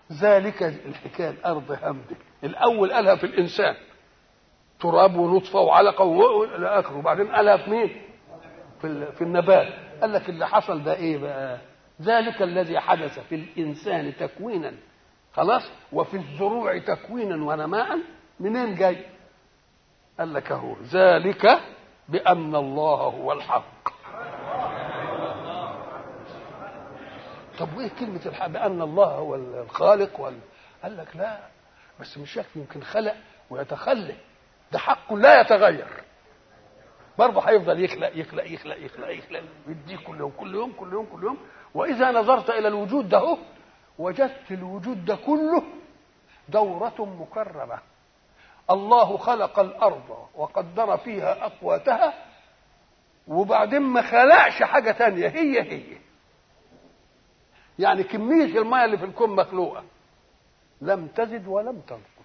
ذلك الحكايه الارض همده الاول قالها في الانسان تراب ونطفه وعلقه والى اخره وبعدين قالها في مين؟ في في النبات قال لك اللي حصل ده ايه بقى؟ ذلك الذي حدث في الانسان تكوينا خلاص وفي الزروع تكوينا ونماء منين جاي؟ قال لك اهو ذلك بان الله هو الحق طب وايه كلمه الحق بان الله هو الخالق وال... قال لك لا بس مش يكفي يمكن خلق ويتخلق ده حق لا يتغير برضه هيفضل يخلق يخلق يخلق يخلق يخلق يديه كل يوم كل يوم كل يوم كل يوم واذا نظرت الى الوجود ده هو وجدت الوجود ده كله دورة مكرمة الله خلق الأرض وقدر فيها أقواتها وبعدين ما خلقش حاجة تانية هي هي يعني كمية الماء اللي في الكون مخلوقة لم تزد ولم تنقص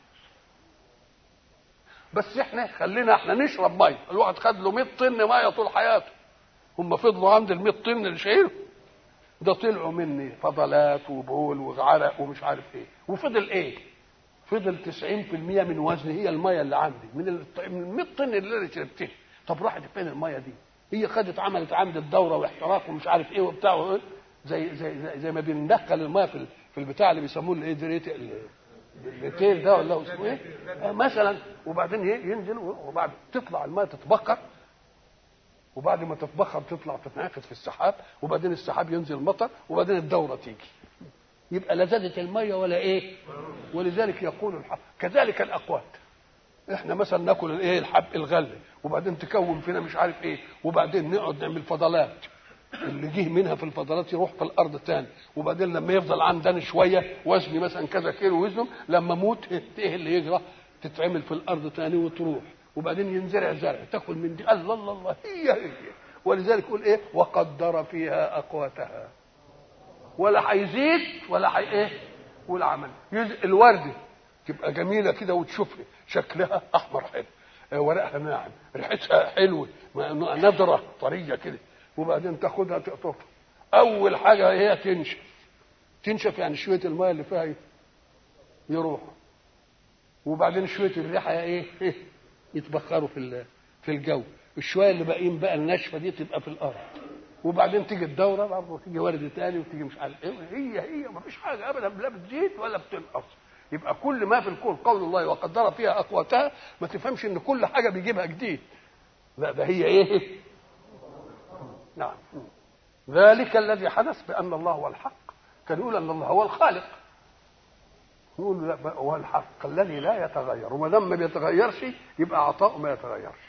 بس احنا خلينا احنا نشرب ميه الواحد خد له 100 طن ميه طول حياته هم فضلوا عند ال 100 طن اللي شايلهم ده طلعوا مني فضلات وبول وعرق ومش عارف ايه وفضل ايه فضل 90% من وزني هي الميه اللي عندي من ال من ال 100 طن اللي انا شربتها طب راحت فين الميه دي هي خدت عملت عند الدوره واحتراق ومش عارف ايه وبتاع زي زي زي, زي ما بندخل الميه في في البتاع اللي بيسموه الايه دريت الريتيل ده ولا اسمه ايه آه مثلا وبعدين ينزل وبعد تطلع الميه تتبخر وبعد ما تتبخر تطلع تتنعكس في السحاب وبعدين السحاب ينزل مطر وبعدين الدوره تيجي يبقى لا زادت الميه ولا ايه ولذلك يقول الحق كذلك الاقوات احنا مثلا ناكل الايه الحب الغله وبعدين تكون فينا مش عارف ايه وبعدين نقعد نعمل فضلات اللي جه منها في الفضلات يروح في الارض تاني وبعدين لما يفضل عندنا شويه وزني مثلا كذا كيلو وزنه لما اموت ايه اللي يجرى تتعمل في الارض تاني وتروح وبعدين ينزرع زرع تاكل من دي الله الله الله هي هي ولذلك يقول ايه وقدر فيها اقواتها ولا هيزيد ولا هي ايه والعمل الورده تبقى جميله كده وتشوفها شكلها احمر حلو ورقها ناعم ريحتها حلوه نضره طريه كده وبعدين تاخدها تقطفها اول حاجه هي تنشف تنشف يعني شويه الماء اللي فيها يروح وبعدين شويه الريحه ايه يتبخروا في في الجو الشويه اللي باقيين بقى الناشفه دي تبقى في الارض وبعدين تيجي الدوره برضه تيجي ورد تاني وتيجي مش عارف ايه هي هي ما فيش حاجه ابدا لا بتزيد ولا بتنقص يبقى كل ما في الكون قول الله وقدر فيها اقواتها ما تفهمش ان كل حاجه بيجيبها جديد لا ده هي ايه نعم ذلك الذي حدث بان الله هو الحق كان يقول ان الله هو الخالق يقول لا هو الحق الذي لا يتغير وما دام ما بيتغيرش يبقى عطاؤه ما يتغيرش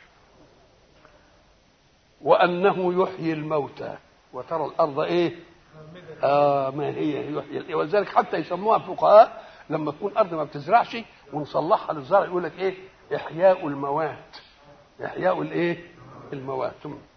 وانه يحيي الموتى وترى الارض ايه آه ما هي يحيي ولذلك حتى يسموها الفقهاء لما تكون ارض ما بتزرعش ونصلحها للزرع يقول لك ايه احياء الموات احياء الايه الموات